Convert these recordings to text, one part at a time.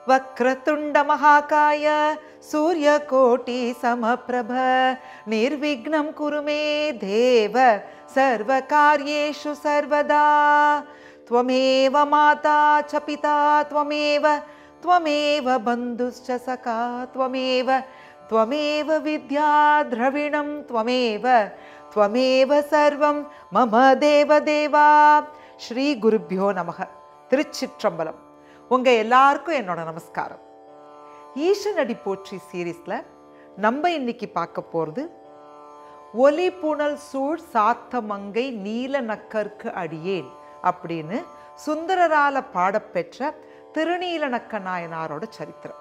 वक्रतुण्डमहाकाय सूर्यकोटिसमप्रभ निर्विघ्नं कुरु मे देव सर्वकार्येषु सर्वदा त्वमेव माता च पिता त्वमेव त्वमेव बन्धुश्च सखा त्वमेव त्वमेव विद्या द्रविणं त्वमेव त्वमेव सर्वं मम தேவதேவா ஸ்ரீ குருப்பியோ நமக திருச்சிற்றம்பலம் உங்க எல்லாருக்கும் என்னோட நமஸ்காரம் ஈசனடி போற்றி சீரீஸ்ல நம்ம இன்னைக்கு பார்க்க போறது ஒலி புனல் சூழ் சாத்த மங்கை நீல நக்கற்கு அடியேன் அப்படின்னு சுந்தரரால பாடப்பெற்ற திருநீலநக்க நாயனாரோட சரித்திரம்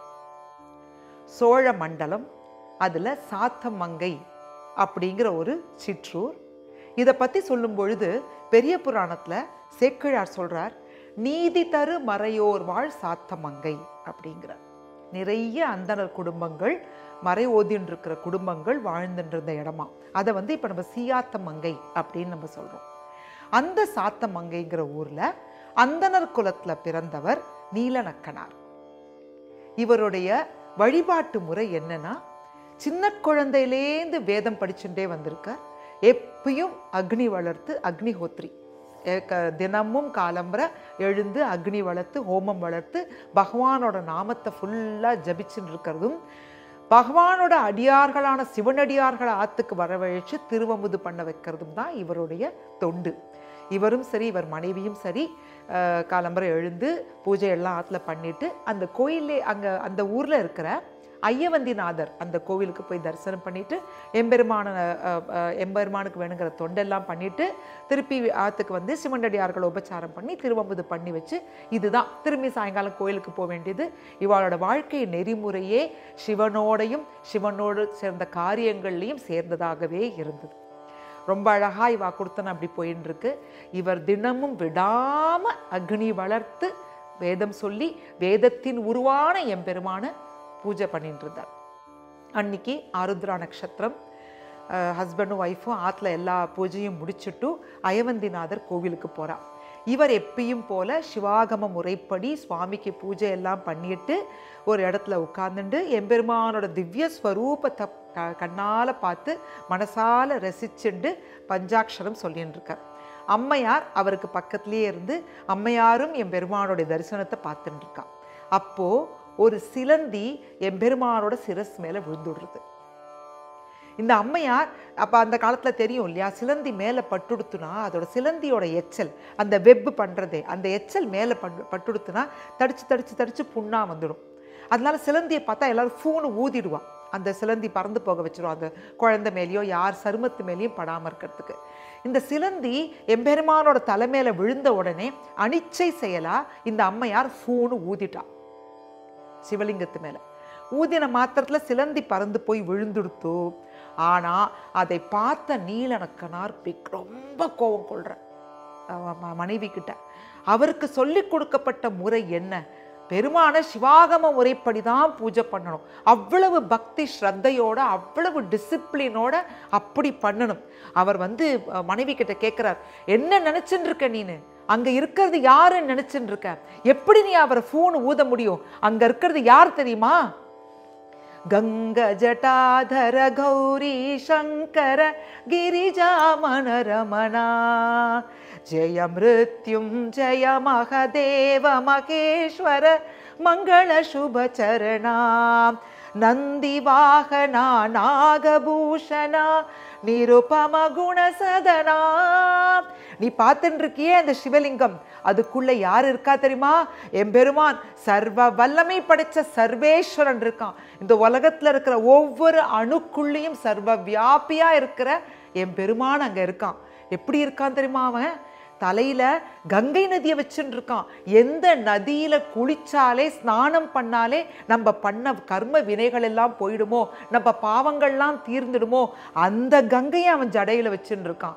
சோழ மண்டலம் அதுல சாத்தமங்கை அப்படிங்கிற ஒரு சிற்றூர் இதை பத்தி சொல்லும் பொழுது பெரிய புராணத்துல சேக்கிழார் சொல்றார் நீதி தரு மறையோர் வாழ் சாத்தமங்கை அப்படிங்கிறார் நிறைய அந்தணர் குடும்பங்கள் மறை ஓதின்னு இருக்கிற குடும்பங்கள் வாழ்ந்துட்டு இருந்த இடமா அதை வந்து இப்போ நம்ம சியாத்த மங்கை அப்படின்னு நம்ம சொல்றோம் அந்த சாத்தமங்கைங்கிற ஊர்ல அந்தணர் குலத்துல பிறந்தவர் நீலநக்கனார் இவருடைய வழிபாட்டு முறை என்னன்னா சின்ன குழந்தையிலேந்து வேதம் படிச்சுட்டே வந்திருக்கார் எப்பயும் அக்னி வளர்த்து அக்னிஹோத்ரி எ- க- தினமும் காலம்பர எழுந்து அக்னி வளர்த்து ஹோமம் வளர்த்து பகவானோட நாமத்தை ஃபுல்லாக ஜபிச்சுட்டு இருக்கிறதும் பகவானோட அடியார்களான சிவனடியார்களை ஆத்துக்கு வரவழைச்சு திருவமுது பண்ண வைக்கிறதும் தான் இவருடைய தொண்டு இவரும் சரி இவர் மனைவியும் சரி அஹ், காலம்பர எழுந்து பூஜை எல்லாம் ஆற்றுல பண்ணிட்டு அந்த கோயிலே அங்கே அந்த ஊரில் இருக்கிற ஐயவந்திநாதர் அந்த கோவிலுக்கு போய் தரிசனம் பண்ணிட்டு எம்பெருமான அஹ், அஹ், எம்பெருமானுக்கு வேணுங்கிற தொண்டெல்லாம் பண்ணிட்டு திருப்பி ஆத்துக்கு வந்து சிவனடியார்களை உபச்சாரம் பண்ணி திருவம்புது பண்ணி வச்சு இதுதான் திரும்பி சாயங்காலம் கோயிலுக்கு போக வேண்டியது இவளோட வாழ்க்கை நெறிமுறையே சிவனோடையும் சிவனோடு சேர்ந்த காரியங்கள்லையும் சேர்ந்ததாகவே இருந்தது ரொம்ப அழகா இவா கொடுத்தன அப்படி போயின்னு இருக்கு இவர் தினமும் விடாம அக்னி வளர்த்து வேதம் சொல்லி வேதத்தின் உருவான எம்பெருமான பூஜை பண்ணிட்டு இருந்தார் அன்னைக்கு ஆருத்ரா நட்சத்திரம் ஹஸ்பண்டும் ஒய்ஃபும் ஆற்றுல எல்லா பூஜையும் முடிச்சுட்டு அயவந்திநாதர் கோவிலுக்கு போறா இவர் எப்பயும் போல சிவாகம முறைப்படி சுவாமிக்கு பூஜை எல்லாம் பண்ணிட்டு ஒரு இடத்துல உட்கார்ந்துட்டு எம்பெருமானோட திவ்ய ஸ்வரூபத்தை க- கண்ணால பார்த்து மனசால ரசிச்சுண்டு பஞ்சாட்சரம் சொல்லின்னு இருக்கார் அம்மையார் அவருக்கு பக்கத்திலேயே இருந்து அம்மையாரும் எம்பெருமானோட தரிசனத்தை பார்த்துட்டு இருக்கா அப்போ ஒரு சிலந்தி எம்பெருமானோட சிரஸ் மேல விழுந்துடுறது இந்த அம்மையார் அப்போ அந்த காலத்தில் தெரியும் இல்லையா சிலந்தி மேலே பட்டுடுத்துனா அதோட சிலந்தியோட எச்சல் அந்த வெப்பு பண்ணுறதே அந்த எச்சல் மேலே பட்டு பட்டுடுத்துனா தடிச்சு தடிச்சு தடிச்சு புண்ணா வந்துடும் அதனால சிலந்தியை பார்த்தா எல்லாரும் ஃபூனு ஊதிடுவா அந்த சிலந்தி பறந்து போக வச்சிரும் அந்த குழந்தை மேலேயோ யார் சருமத்து மேலேயும் படாமல் இருக்கிறதுக்கு இந்த சிலந்தி எம்பெருமானோட தலைமையில விழுந்த உடனே அனிச்சை செயலா இந்த அம்மையார் ஃபூனு ஊதிட்டா சிவலிங்கத்து மேல ஊதின மாத்திரத்துல சிலந்தி பறந்து போய் விழுந்துடுத்து ஆனா அதை பார்த்த நீலநக்கனார் பிக் ரொம்ப கோபம் கொள்ற அவ ம- மனைவி கிட்ட அவருக்கு சொல்லி கொடுக்கப்பட்ட முறை என்ன பெருமான சிவாகம முறைப்படி தான் பூஜை பண்ணணும் அவ்வளவு பக்தி ஸ்ரத்தையோட அவ்வளவு டிசிப்ளினோட அப்படி பண்ணணும் அவர் வந்து அஹ், மனைவி கிட்ட கேட்கிறார் என்ன நினைச்சுட்டு இருக்க நீனு அங்க இருக்கிறது யாருன்னு நினைச்சுட்டு இருக்க எப்படி நீ அவரை ஃபோன் ஊத முடியும் அங்க இருக்கிறது யார் தெரியுமா ಗಂಗ ಜಟಾಧರ ಗೌರಿ ಶಂಕರ ಗಿರಿಜಾಮನರಮಣ ಜಯ ಮೃತ್ಯುಂ ಜಯ ಮಹದೇವ ಮಹೇಶ್ವರ ಮಂಗಳ ಶುಭ ಚರಣ ನಂದಿ ವಾಹನ ನಾಗಭೂಷಣ நிருபம குணசதனா நீ பார்த்துட்டு இருக்கியே அந்த சிவலிங்கம் அதுக்குள்ள யார் இருக்கா தெரியுமா எம்பெருமான் சர்வ வல்லமை படைச்ச சர்வேஸ்வரன் இருக்கான் இந்த உலகத்துல இருக்கிற ஒவ்வொரு அணுக்குள்ளேயும் சர்வ வியாபியா இருக்கிற எம்பெருமான் அங்க இருக்கான் எப்படி இருக்கான் தெரியுமா அவன் தலையில கங்கை நதியை வச்சுட்டு இருக்கான் எந்த நதியில குளிச்சாலே ஸ்நானம் பண்ணாலே நம்ம பண்ண கர்ம வினைகள் எல்லாம் போயிடுமோ நம்ம பாவங்கள்லாம் தீர்ந்துடுமோ அந்த கங்கையை அவன் ஜடையில வச்சுட்டு இருக்கான்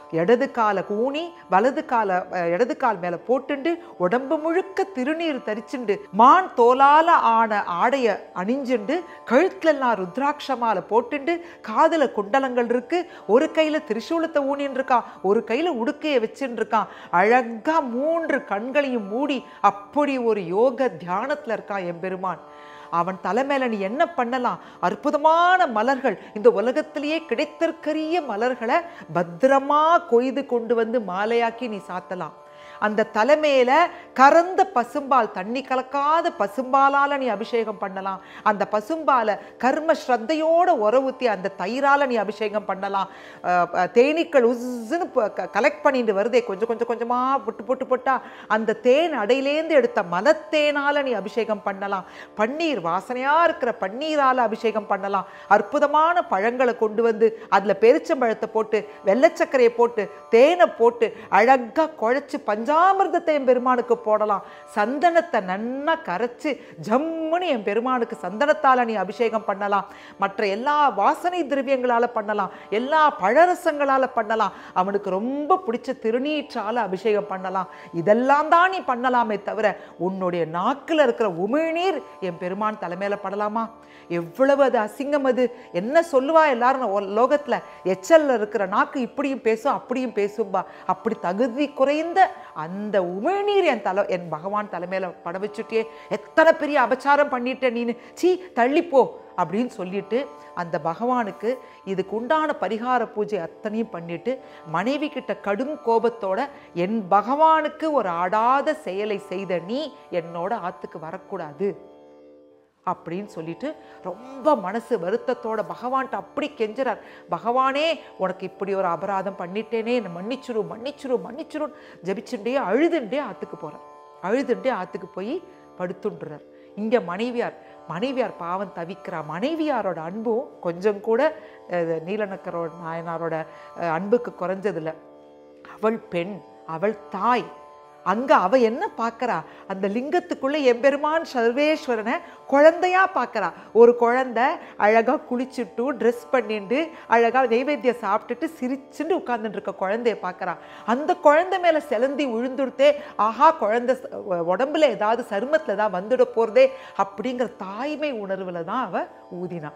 இடது காலை கூனி வலது காலை அஹ், இடது கால் மேல போட்டுண்டு உடம்பு முழுக்க திருநீர் தரிச்சுண்டு மான் தோலால ஆன ஆடைய அணிஞ்சுண்டு கழுத்துலெல்லாம் ருத்ராட்ச மாலை போட்டுண்டு காதுல குண்டலங்கள் இருக்கு ஒரு கையில திரிசூலத்தை ஊனின்னு இருக்கான் ஒரு கையில உடுக்கையை வச்சுட்டு இருக்கான் அழகா மூன்று கண்களையும் மூடி அப்படி ஒரு யோக தியானத்துல இருக்கான் எம்பெருமான் அவன் தலைமையில நீ என்ன பண்ணலாம் அற்புதமான மலர்கள் இந்த உலகத்திலேயே கிடைத்திருக்கிற மலர்களை பத்திரமா கொய்து கொண்டு வந்து மாலையாக்கி நீ சாத்தலாம் அந்த தலைமையில கறந்த பசும்பால் தண்ணி கலக்காத பசும்பாலால நீ அபிஷேகம் பண்ணலாம் அந்த பசும்பாலை கர்ம ஸ்ரத்தையோட உர ஊத்தி அந்த தயிரால நீ அபிஷேகம் பண்ணலாம் அஹ், அஹ், தேனீக்கள் உஸ்ஸுன்னு கலெக்ட் பண்ணிட்டு வருதே கொஞ்சம் கொஞ்சம் கொஞ்சமா புட்டு புட்டு போட்டா அந்த தேன் அடையிலேந்து எடுத்த மலத்தேனால நீ அபிஷேகம் பண்ணலாம் பன்னீர் வாசனையா இருக்கிற பன்னீரால அபிஷேகம் பண்ணலாம் அற்புதமான பழங்களை கொண்டு வந்து அதுல பெருச்சம்பழத்தை போட்டு வெள்ளச்சக்கரையை போட்டு தேனை போட்டு அழகா குழைச்சு பஞ்சாமிர்தத்தை என் பெருமானுக்கு போடலாம் சந்தனத்தை நன்னா கரைச்சு ஜம்முன்னு என் பெருமானுக்கு சந்தனத்தால நீ அபிஷேகம் பண்ணலாம் மற்ற எல்லா வாசனை திரவியங்களால பண்ணலாம் எல்லா பழரசங்களால பண்ணலாம் அவனுக்கு ரொம்ப பிடிச்ச திருநீற்றால அபிஷேகம் பண்ணலாம் இதெல்லாம் தான் நீ பண்ணலாமே தவிர உன்னுடைய நாக்குல இருக்கிற உமிழ்நீர் என் பெருமான் தலைமையில படலாமா எவ்வளவு அது அசிங்கம் அது என்ன சொல்லுவா எல்லாரும் உ- லோகத்துல எச்சல்ல இருக்கிற நாக்கு இப்படியும் பேசும் அப்படியும் பேசும்பா அப்படி தகுதி குறைந்த அந்த உமிழ்நீர் என் தலை என் பகவான் தலைமையில பட வச்சுட்டே எத்தனை பெரிய அபச்சாரம் பண்ணிட்ட நீனு சீ தள்ளிப்போ அப்படின்னு சொல்லிட்டு அந்த பகவானுக்கு இதுக்கு உண்டான பரிகார பூஜை அத்தனையும் பண்ணிட்டு மனைவி கிட்ட கடும் கோபத்தோட என் பகவானுக்கு ஒரு ஆடாத செயலை செய்த நீ என்னோட ஆத்துக்கு வரக்கூடாது அப்படின்னு சொல்லிட்டு ரொம்ப மனசு வருத்தத்தோட பகவான்கிட்ட அப்படி கெஞ்சுறார் பகவானே உனக்கு இப்படி ஒரு அபராதம் பண்ணிட்டேனே என்னை மன்னிச்சிரு மன்னிச்சிரு மன்னிச்சிரு ஜபிச்சுட்டே அழுதுண்டே ஆத்துக்கு போறார் அழுதுண்டே ஆத்துக்கு போய் படுத்துன்றார் இங்க மனைவியார் மனைவியார் பாவம் தவிக்கிறா மனைவியாரோட அன்பும் கொஞ்சம் கூட அஹ், நீலநக்கரோட நாயனாரோட அஹ், அன்புக்கு குறைஞ்சதில்ல அவள் பெண் அவள் தாய் அங்க அவ என்ன பார்க்கறா அந்த லிங்கத்துக்குள்ள எம்பெருமான் சர்வேஸ்வரனை குழந்தையா பார்க்கறா ஒரு குழந்தை அழகா குளிச்சுட்டு ட்ரெஸ் பண்ணிட்டு அழகா நைவேத்தியம் சாப்பிட்டுட்டு சிரிச்சுட்டு உட்கார்ந்துட்டு இருக்க குழந்தைய பார்க்கறா அந்த குழந்தை மேல செலந்தி விழுந்துடுத்தே ஆஹா குழந்தை ச- உ- உடம்புல ஏதாவது சருமத்துல ஏதாவது வந்துட போறதே அப்படிங்கிற தாய்மை உணர்வுல தான் அவ ஊதினா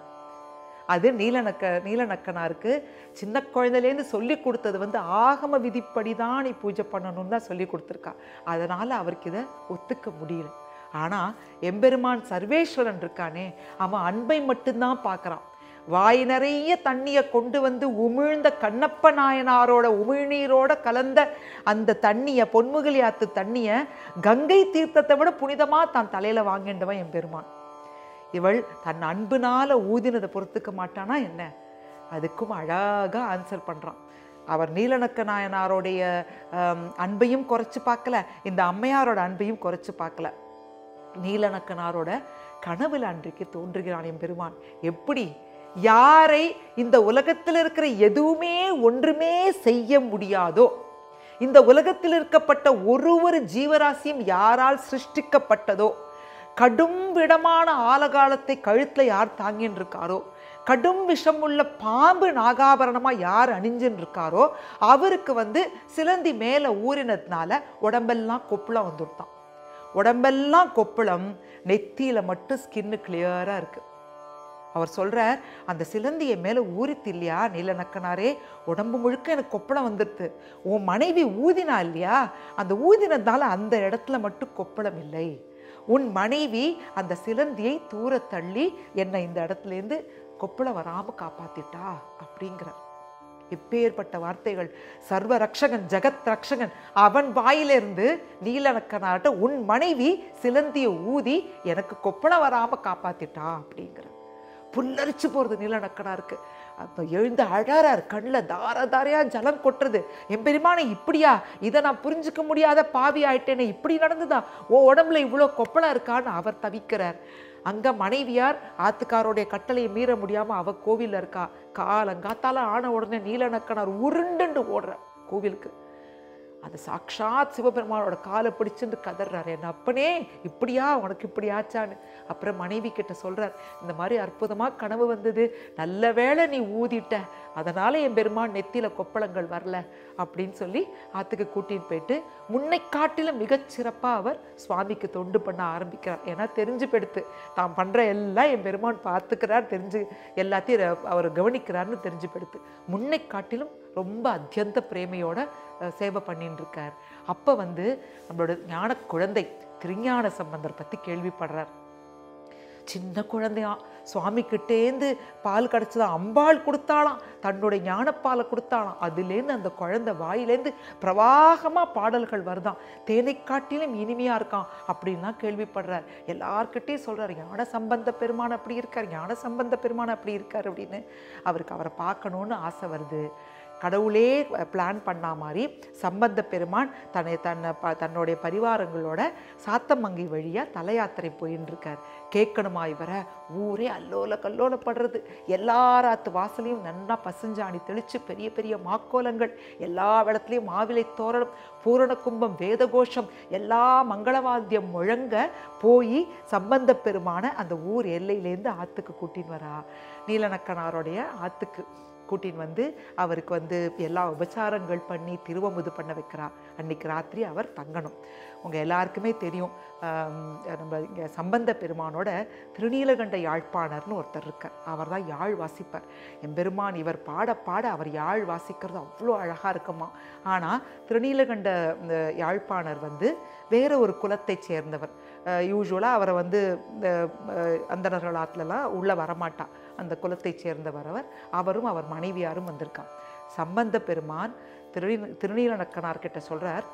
அது நீலநக்க நீலநக்கனாருக்கு சின்ன குழந்தையிலேருந்து சொல்லி கொடுத்தது வந்து ஆகம விதிப்படி தான் நீ பூஜை பண்ணணும்னு தான் சொல்லி கொடுத்துருக்கா அதனால அவருக்கு இதை ஒத்துக்க முடியல ஆனா எம்பெருமான் சர்வேஸ்வரன் இருக்கானே அவன் அன்பை மட்டும்தான் பார்க்கறான் வாய் நிறைய தண்ணியை கொண்டு வந்து உமிழ்ந்த கண்ணப்ப நாயனாரோட உமிழ்நீரோட கலந்த அந்த தண்ணியை பொன்முகலி ஆத்து தண்ணியை கங்கை தீர்த்தத்தை விட புனிதமா தான் தலையில வாங்கின்றவன் எம்பெருமான் இவள் தன் அன்புனால ஊதினதை பொறுத்துக்க மாட்டானா என்ன அதுக்கும் அழகா ஆன்சர் பண்றான் அவர் நீலநக்க நாயனாருடைய ஆம், அன்பையும் குறைச்சு பார்க்கல இந்த அம்மையாரோட அன்பையும் குறைச்சு பார்க்கல நீலநக்கனாரோட கனவுல அன்றைக்கு தோன்றுகிறான் என் பெருமான் எப்படி யாரை இந்த உலகத்தில் இருக்கிற எதுவுமே ஒன்றுமே செய்ய முடியாதோ இந்த உலகத்தில் இருக்கப்பட்ட ஒரு ஒரு ஜீவராசியும் யாரால் சிருஷ்டிக்கப்பட்டதோ கடும் விடமான ஆலகாலத்தை கழுத்துல யார் தாங்கின்னு இருக்காரோ கடும் விஷமுள்ள பாம்பு நாகாபரணமா யார் அணிஞ்சுன்னு இருக்காரோ அவருக்கு வந்து சிலந்தி மேல ஊறினதுனால உடம்பெல்லாம் கொப்புளம் வந்துடுதான் உடம்பெல்லாம் கொப்புளம் நெத்தியில மட்டும் ஸ்கின்னு கிளியரா இருக்கு அவர் சொல்றார் அந்த சிலந்தியை மேல ஊறித்து இல்லையா நீலநக்கனாரே உடம்பு முழுக்க எனக்கு கொப்பளம் வந்துடுது உன் மனைவி ஊதினா இல்லையா அந்த ஊதினதால அந்த இடத்துல மட்டும் கொப்பளம் இல்லை உன் மனைவி அந்த சிலந்தியை தூர தள்ளி என்னை இந்த இடத்துல இருந்து கொப்பளம் வராம காப்பாத்திட்டா அப்படிங்கிறார் எப்பேற்பட்ட வார்த்தைகள் சர்வ ரக்ஷகன் ஜெகத் ரக்ஷகன் அவன் வாயிலிருந்து நீலநக்கனாட்ட உன் மனைவி சிலந்திய ஊதி எனக்கு கொப்பளம் வராம காப்பாத்திட்டா அப்படிங்கிற புல்லரிச்சு போறது நீலநக்கனாருக்கு அப்ப எழுந்து அழறார் கண்ணில் தார தாரையா ஜலம் கொட்டுறது என் பெருமானை இப்படியா இதை நான் புரிஞ்சுக்க முடியாத பாவி ஆயிட்டேனே இப்படி நடந்துதா ஓ உடம்புல இவ்வளோ கொப்பளம் இருக்கான்னு அவர் தவிக்கிறார் அங்க மனைவியார் ஆத்துக்காரோடைய கட்டளையை மீற முடியாம அவ கோவில்ல இருக்கா காலங்காத்தால ஆன உடனே நீலநக்கனார் உருண்டுண்டு ஓடுற கோவிலுக்கு அது சாக்ஷாத் சிவபெருமானோட காலை பிடிச்சுட்டு கதறாரு என் அப்பனே இப்படியா உனக்கு இப்படி ஆச்சான்னு அப்புறம் மனைவி கிட்ட சொல்றார் இந்த மாதிரி அற்புதமா கனவு வந்தது நல்ல வேளை நீ ஊதிட்ட அதனால என் பெருமான் நெத்தியில கொப்பளங்கள் வரல அப்படின்னு சொல்லி ஆத்துக்கு கூட்டிட்டு போயிட்டு முன்னை காட்டிலும் மிகச் சிறப்பா அவர் சுவாமிக்கு தொண்டு பண்ண ஆரம்பிக்கிறார் ஏன்னா தெரிஞ்சு பெடுத்து தான் பண்ற எல்லாம் என் பெருமான் பார்த்துக்கிறார் தெரிஞ்சு எல்லாத்தையும் ர- அவர் கவனிக்கிறார்னு தெரிஞ்சு பெடுத்து முன்னை காட்டிலும் ரொம்ப அத்தியந்த பிரேமையோட அஹ், சேவை பண்ணிட்டு இருக்கார் அப்போ வந்து நம்மளோட ஞான குழந்தை திருஞான சம்பந்தர் பற்றி கேள்விப்படுறார் சின்ன குழந்தையா சுவாமி கிட்டேந்து பால் கிடச்சதா அம்பாள் கொடுத்தாளாம் தன்னுடைய ஞானப்பாலை கொடுத்தாளாம் அதுலேருந்து அந்த குழந்தை வாயிலேருந்து பிரவாகமாக பாடல்கள் வருதாம் தேனை காட்டிலும் இனிமையாக இருக்கான் அப்படின்லாம் கேள்விப்படுறார் எல்லார்கிட்டையும் சொல்றார் ஞான சம்பந்த பெருமான் அப்படி இருக்கார் ஞான சம்பந்த பெருமான் அப்படி இருக்கார் அப்படின்னு அவருக்கு அவரை பார்க்கணுன்னு ஆசை வருது கடவுளே பிளான் பண்ணா மாதிரி சம்பந்த பெருமான் தன்னை தன்னை ப தன்னுடைய பரிவாரங்களோட சாத்தமங்கை வழியாக தல யாத்திரை போயின்னு இருக்கார் கேட்கணுமா இவரை ஊரே அல்லோல கல்லோலப்படுறது எல்லாராத்து வாசலையும் நன்னா பசுஞ்சாணி தெளித்து பெரிய பெரிய மாக்கோலங்கள் எல்லா இடத்துலையும் மாவிலை தோரணம் பூரண கும்பம் வேதகோஷம் எல்லா மங்களவாத்தியம் முழங்க போய் சம்பந்த பெருமான அந்த ஊர் எல்லையிலேருந்து ஆற்றுக்கு கூட்டின்னு வரா நீலநக்கனாருடைய ஆற்றுக்கு கூட்டின்னு வந்து அவருக்கு வந்து எல்லா உபச்சாரங்கள் பண்ணி திருவமுது பண்ண வைக்கிறா அன்னைக்கு ராத்திரி அவர் தங்கணும் உங்கள் எல்லாருக்குமே தெரியும் ஆம், நம்ம இங்கே சம்பந்த பெருமானோட திருநீலகண்ட யாழ்ப்பாணர்னு ஒருத்தர் இருக்கார் அவர் தான் யாழ் வாசிப்பார் எம்பெருமான் இவர் பாட பாட அவர் யாழ் வாசிக்கிறது அவ்வளோ அழகாக இருக்குமா ஆனால் திருநீலகண்ட இந்த யாழ்ப்பாணர் வந்து வேற ஒரு குலத்தைச் சேர்ந்தவர் யூஸ்வலாக அவரை வந்து இந்த அந்தணர்கள் ஆற்றுலலாம் உள்ளே வரமாட்டா அந்த குலத்தைச் சேர்ந்தவர் அவர் அவரும் அவர் மனைவியாரும் வந்திருக்கான் சம்பந்த பெருமான் திரு திருநீலநக்கனார் கிட்ட சொல்றார்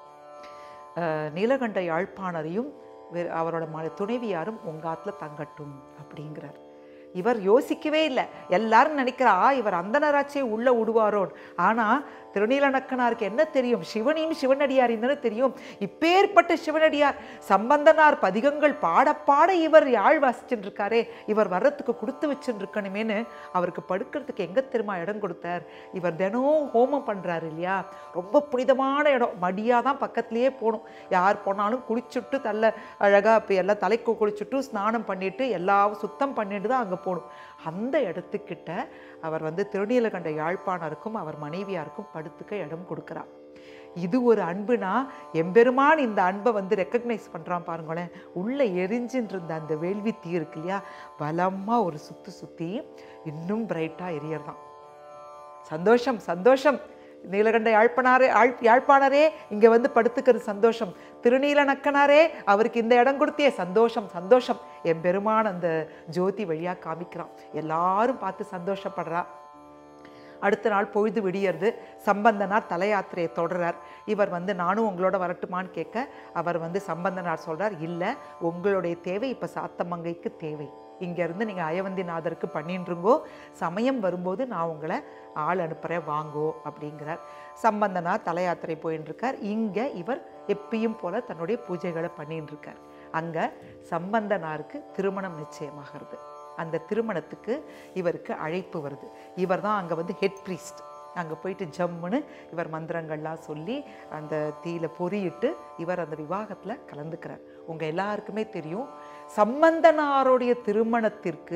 அஹ், நீலகண்ட யாழ்ப்பாணரையும் வே- அவரோட ம துணைவியாரும் உங்க ஆத்துல தங்கட்டும் அப்படிங்கிறார் இவர் யோசிக்கவே இல்லை எல்லாரும் நினைக்கிறா இவர் அந்தனராச்சே உள்ள விடுவாரோன் ஆனா திருநீலநக்கனாருக்கு என்ன தெரியும் சிவனையும் சிவனடியாரையும் தானே தெரியும் இப்பேற்பட்ட சிவனடியார் சம்பந்தனார் பதிகங்கள் பாட பாட இவர் யாழ் வாசிச்சுட்டு இருக்காரே இவர் வர்றதுக்கு கொடுத்து வச்சுட்டு இருக்கணுமேனு அவருக்கு படுக்கிறதுக்கு எங்க தெரியுமா இடம் கொடுத்தார் இவர் தினம் ஹோமம் பண்றாரு இல்லையா ரொம்ப புனிதமான இடம் மடியா தான் பக்கத்துலயே போகணும் யார் போனாலும் குளிச்சுட்டு தள்ள அழகா இப்போ எல்லாம் தலைக்கு குளிச்சுட்டு ஸ்நானம் பண்ணிட்டு எல்லாம் சுத்தம் பண்ணிட்டு தான் அங்க போகணும் அந்த இடத்துக்கிட்ட அவர் வந்து திருநீலகண்ட யாழ்ப்பாணருக்கும் அவர் மனைவியாருக்கும் படுத்துக்க இடம் கொடுக்குறார் இது ஒரு அன்புனா எம்பெருமான் இந்த அன்பை வந்து ரெக்கக்னைஸ் பண்ணுறான் பாருங்களேன் உள்ளே எரிஞ்சுன்னு இருந்த அந்த வேள்வி தீ இருக்கு இல்லையா பலமாக ஒரு சுத்து சுற்றி இன்னும் பிரைட்டாக எரியறதான் சந்தோஷம் சந்தோஷம் நீலகண்ட யாழ்ப்பாணாரே யாழ் யாழ்ப்பாணரே இங்கே வந்து படுத்துக்கிறது சந்தோஷம் திருநீலநக்கனாரே அவருக்கு இந்த இடம் கொடுத்தியே சந்தோஷம் சந்தோஷம் என் பெருமான் அந்த ஜோதி வழியாக காமிக்கிறான் எல்லாரும் பார்த்து சந்தோஷப்படுறா அடுத்த நாள் பொழுது விடியறது சம்பந்தனார் தலையாத்திரையை தொடர்றார் இவர் வந்து நானும் உங்களோட வரட்டுமான்னு கேட்க அவர் வந்து சம்பந்தனார் சொல்றார் இல்லை உங்களுடைய தேவை இப்போ சாத்தமங்கைக்கு தேவை இங்கேருந்து நீங்கள் அயவந்திநாதருக்கு பண்ணின்றுங்கோ சமயம் வரும்போது நான் உங்களை ஆள் அனுப்புகிறேன் வாங்கோ அப்படிங்கிறார் சம்பந்தனார் தலையாத்திரை போயின்னு இருக்கார் இங்கே இவர் எப்பயும் போல தன்னுடைய பூஜைகளை பண்ணின்னு இருக்கார் அங்கே சம்பந்தனாருக்கு திருமணம் நிச்சயமாகிறது அந்த திருமணத்துக்கு இவருக்கு அழைப்பு வருது இவர் தான் அங்கே வந்து ஹெட் ப்ரீஸ்ட் அங்கே போயிட்டு ஜம்முன்னு இவர் மந்திரங்கள்லாம் சொல்லி அந்த தீயில பொறியிட்டு இவர் அந்த விவாகத்தில் கலந்துக்கிறார் உங்கள் எல்லாருக்குமே தெரியும் சம்பந்தனாருடைய திருமணத்திற்கு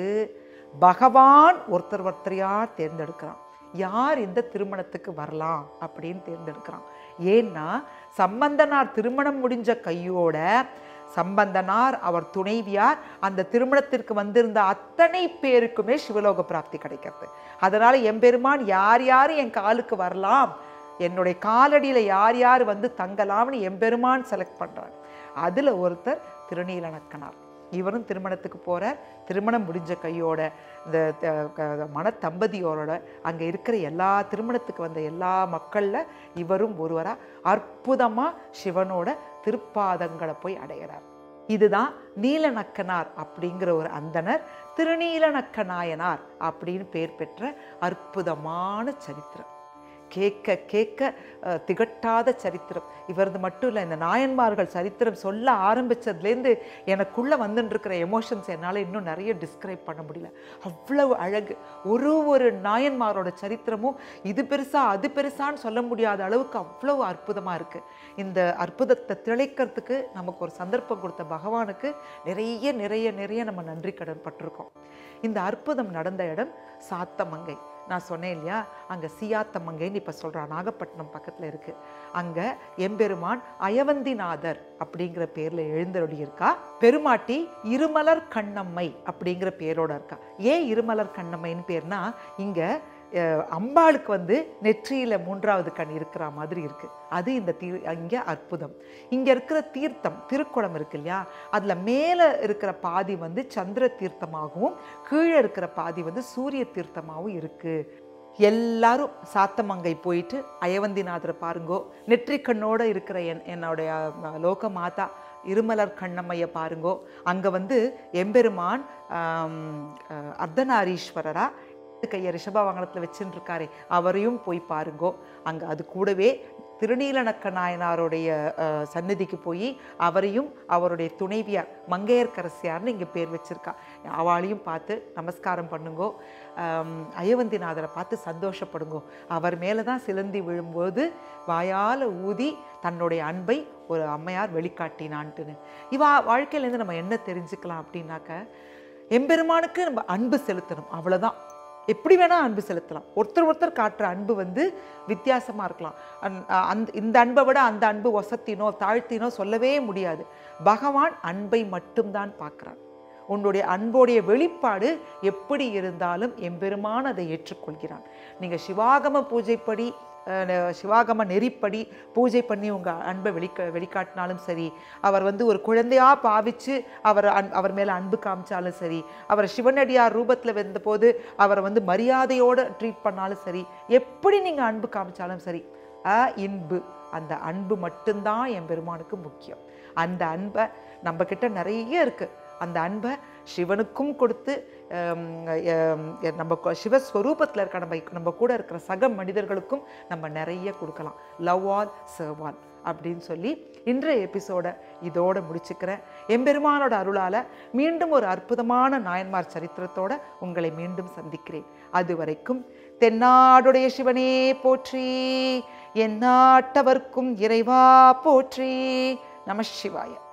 பகவான் ஒருத்தர் ஒருத்தரையா தேர்ந்தெடுக்கிறான் யார் இந்த திருமணத்துக்கு வரலாம் அப்படின்னு தேர்ந்தெடுக்கிறான் ஏன்னா சம்பந்தனார் திருமணம் முடிஞ்ச கையோட சம்பந்தனார் அவர் துணைவியார் அந்த திருமணத்திற்கு வந்திருந்த அத்தனை பேருக்குமே சிவலோக பிராப்தி கிடைக்கிறது அதனால எம்பெருமான் யார் யார் என் காலுக்கு வரலாம் என்னுடைய காலடியில் யார் யார் வந்து தங்கலாம்னு எம்பெருமான் செலக்ட் பண்றார் அதுல ஒருத்தர் திருநீலநக்கனார் இவரும் திருமணத்துக்கு போறார் திருமணம் முடிஞ்ச கையோட இந்த த- க- மணத்தம்பதியோரோட அங்க இருக்கிற எல்லா திருமணத்துக்கு வந்த எல்லா மக்கள்ல இவரும் ஒருவரா அற்புதமா சிவனோட திருப்பாதங்களை போய் அடைகிறார் இதுதான் நீலநக்கனார் அப்படிங்கிற ஒரு அந்தணர் திருநீலநக்க நாயனார் அப்படின்னு பேர் பெற்ற அற்புதமான சரித்திரம் கேட்க கேட்க அஹ், திகட்டாத சரித்திரம் இவரது மட்டும் இல்லை இந்த நாயன்மார்கள் சரித்திரம் சொல்ல ஆரம்பிச்சதுலேருந்து எனக்குள்ளே வந்துட்டு இருக்கிற எமோஷன்ஸ் என்னால் இன்னும் நிறைய டிஸ்கிரைப் பண்ண முடியல அவ்வளவு அழகு ஒரு ஒரு நாயன்மாரோட சரித்திரமும் இது பெருசா அது பெருசான்னு சொல்ல முடியாத அளவுக்கு அவ்வளவு அற்புதமாக இருக்குது இந்த அற்புதத்தை திளைக்கிறதுக்கு நமக்கு ஒரு சந்தர்ப்பம் கொடுத்த பகவானுக்கு நிறைய நிறைய நிறைய நம்ம நன்றி கடன் பட்டிருக்கோம் இந்த அற்புதம் நடந்த இடம் சாத்தமங்கை நான் சொன்னேன் இல்லையா அங்கே சியாத்தமங்கைன்னு இப்போ சொல்கிறா நாகப்பட்டினம் பக்கத்தில் இருக்குது அங்கே எம்பெருமான் அயவந்திநாதர் அப்படிங்கிற பேரில் எழுந்தருளி இருக்கா பெருமாட்டி இருமலர் கண்ணம்மை அப்படிங்கிற பேரோட இருக்கா ஏன் இருமலர் கண்ணம்மைன்னு பேர்னா இங்கே அஹ், அம்பாளுக்கு வந்து நெற்றியில் மூன்றாவது கண் இருக்கிற மாதிரி இருக்குது அது இந்த தீ இங்கே அற்புதம் இங்கே இருக்கிற தீர்த்தம் திருக்குளம் இருக்கு இல்லையா அதில் மேலே இருக்கிற பாதி வந்து சந்திர தீர்த்தமாகவும் கீழே இருக்கிற பாதி வந்து சூரிய தீர்த்தமாகவும் இருக்குது எல்லாரும் சாத்தமங்கை போயிட்டு அயவந்திநாதரை பாருங்கோ நெற்றிக்கண்ணோட இருக்கிற என் என்னுடைய அஹ், லோக மாதா இருமலர் கண்ணம்மையை பாருங்கோ அங்கே வந்து எம்பெருமான் ஆம், அஹ், அர்த்தநாரீஸ்வரரா கையை ரிஷபவாகனத்தில் வச்சுட்டு இருக்காரே அவரையும் போய் பாருங்கோ அங்கே அது கூடவே திருநீலநக்க நாயனாருடைய அஹ், சந்நிதிக்கு போய் அவரையும் அவருடைய துணைவியார் மங்கையர்க்கரசியார்னு இங்கே பேர் வச்சிருக்கா அவளையும் பார்த்து நமஸ்காரம் பண்ணுங்கோ ஆம், அயவந்திநாதரை பார்த்து சந்தோஷப்படுங்கோ அவர் மேலே தான் சிலந்தி விழும்போது வாயால் ஊதி தன்னுடைய அன்பை ஒரு அம்மையார் வெளிக்காட்டினான்ட்டுன்னு இவா வாழ்க்கையிலேருந்து நம்ம என்ன தெரிஞ்சுக்கலாம் அப்படின்னாக்க எம்பெருமானுக்கு நம்ம அன்பு செலுத்தணும் அவ்வளோதான் எப்படி வேணால் அன்பு செலுத்தலாம் ஒருத்தர் ஒருத்தர் காட்டுற அன்பு வந்து வித்தியாசமாக இருக்கலாம் அந் அந்த இந்த அன்பை விட அந்த அன்பு ஒசத்தினோ தாழ்த்தினோ சொல்லவே முடியாது பகவான் அன்பை மட்டும்தான் பார்க்குறான் உன்னுடைய அன்புடைய வெளிப்பாடு எப்படி இருந்தாலும் எம்பெருமான் அதை ஏற்றுக்கொள்கிறான் நீங்கள் சிவாகம பூஜைப்படி அஹ், ந- சிவாகம நெறிப்படி பூஜை பண்ணி உங்கள் அன்பை வெளிக்க வெளிக்காட்டினாலும் சரி அவர் வந்து ஒரு குழந்தையா பாவிச்சு அவர் அன் அவர் மேலே அன்பு காமிச்சாலும் சரி அவர் சிவனடியார் ரூபத்தில் வந்தபோது அவரை வந்து மரியாதையோடு ட்ரீட் பண்ணாலும் சரி எப்படி நீங்கள் அன்பு காமிச்சாலும் சரி அ இன்பு அந்த அன்பு மட்டும்தான் என் பெருமானுக்கு முக்கியம் அந்த அன்பை நம்ம கிட்ட நிறைய இருக்கு அந்த அன்பை சிவனுக்கும் கொடுத்து ஹம், ஹம், நம்ம கொ- சிவஸ்வரூபத்தில் இருக்க நம்ம நம்ம கூட இருக்கிற சக மனிதர்களுக்கும் நம்ம நிறைய கொடுக்கலாம் லவ் ஆல் சர்வ் ஆல் அப்படின்னு சொல்லி இன்றைய எபிசோட இதோட முடிச்சுக்கிறேன் எம்பெருமானோட அருளால் மீண்டும் ஒரு அற்புதமான நாயன்மார் சரித்திரத்தோட உங்களை மீண்டும் சந்திக்கிறேன் அது வரைக்கும் தென்னாடுடைய சிவனே போற்றி எந்நாட்டவர்க்கும் இறைவா போற்றி நம சிவாய